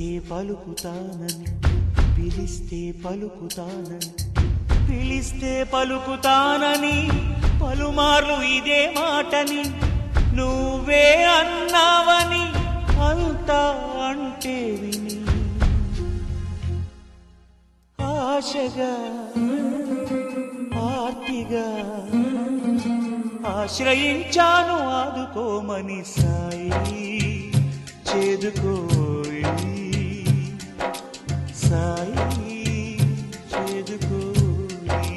పిలిస్తే పలుకుతానని పిలిస్తే పలుకుతానని పిలిస్తే పలుకుతానని పలుమార్లు ఇదే మాటని నువ్వే అన్నావని అంతా అంటే విని ఆశగా ఆర్తిగా ఆశ్రయించాను ఆదుకోమని సాయి చేదుకోయి సాయి చేదుకోయి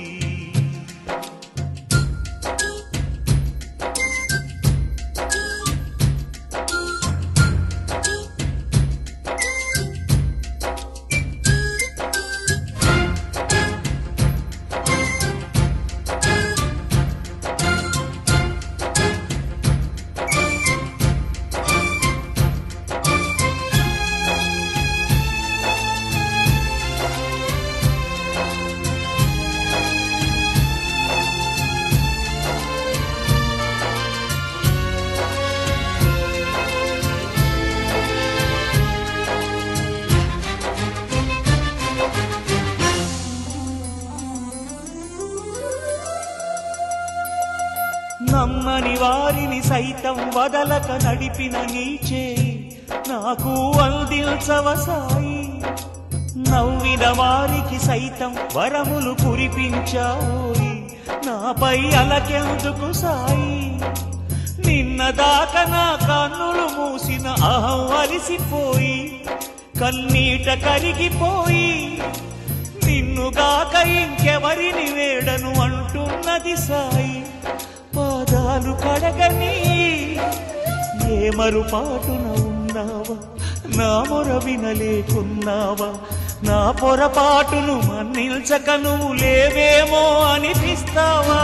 నమ్మని వారిని సైతం వదలక నడిపిన నీ చేయి నాకు అందించవ సాయి నవ్విన వారికి సైతం వరములు కురిపించాయి నాపై అలకెందుకు సాయి నిన్నదాకా నా కన్నులు మూసిన అహం అలిసిపోయి కన్నీట కరిగిపోయి నిన్నుగాక ఇంకెవరిని వేడను అంటున్నది సాయి పాదాలు కడగని ఏ మరుపాటున ఉన్నావా నా మొర వినలేకున్నావా నా పొరపాటును మన్నిల్చక నువ్వు లేవేమో అనిపిస్తావా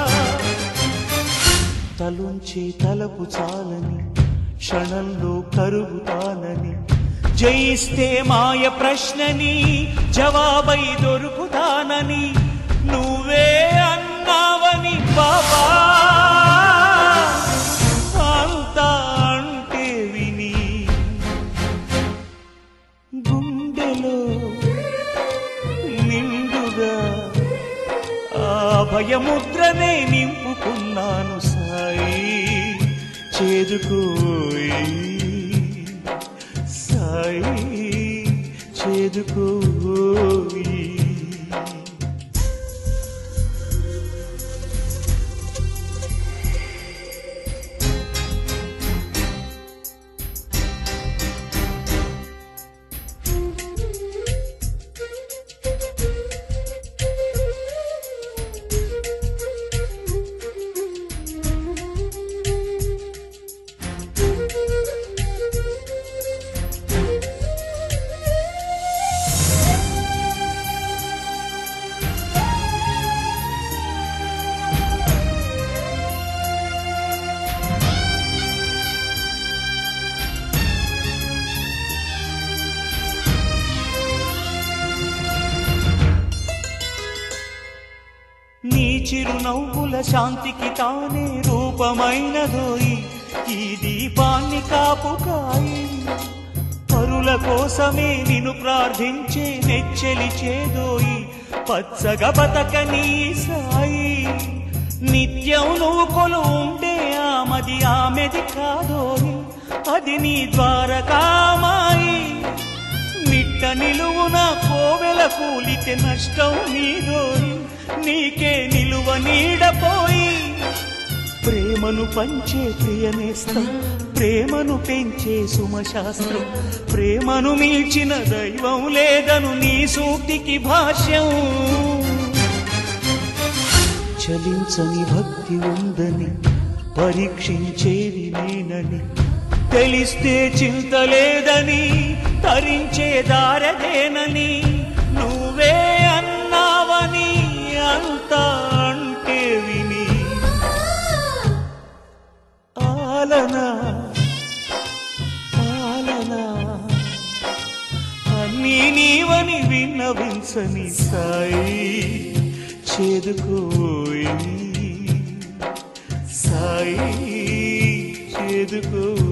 తలుంచి తలపు చాలని క్షణంలో కరుగుతానని జయిస్తే మాయ ప్రశ్నని జవాబై దొరుకుతానని నువ్వే అన్నావని బాబా అంతా అంటే విని గుండెలో నిండుగా ఆ భయముద్రనే నింపుకున్నాను సాయి చేదుకోయి సాయి చేదుకోయి నీ చిరునవ్వుల శాంతికి తానే రూపమైనదోయి ఈ దీపాన్ని కాపుకాయి పరుల కోసమే నిన్ను ప్రార్థించే నెచ్చెలి చేదోయి పచ్చగా బతకని సాయి నిత్యం నువ్వు కొలు ఉంటే ఆమది ఆమెది కాదోయి అది నీ ద్వారకామాయి నిట్ట నిలువున కోవెల కూలితే నష్టం నీదోయి నీకే నిలువ నీడపోయి ప్రేమను పంచే ప్రియనేస్తం ప్రేమను పెంచే సుమశాస్త్రం ప్రేమను మిల్చిన దైవం లేదను నీ సూక్తికి భాష్యం చలించని భక్తి ఉందని పరీక్షించేది నేనని తెలిస్తే చింత లేదని తరించే దారదేనని నువ్వే అన్నావని అంతా అంటే విని ఆలన ఆలన అన్నీ నీవని విన్నవించని సాయి చేదుకోయి సాయి చేదుకోయి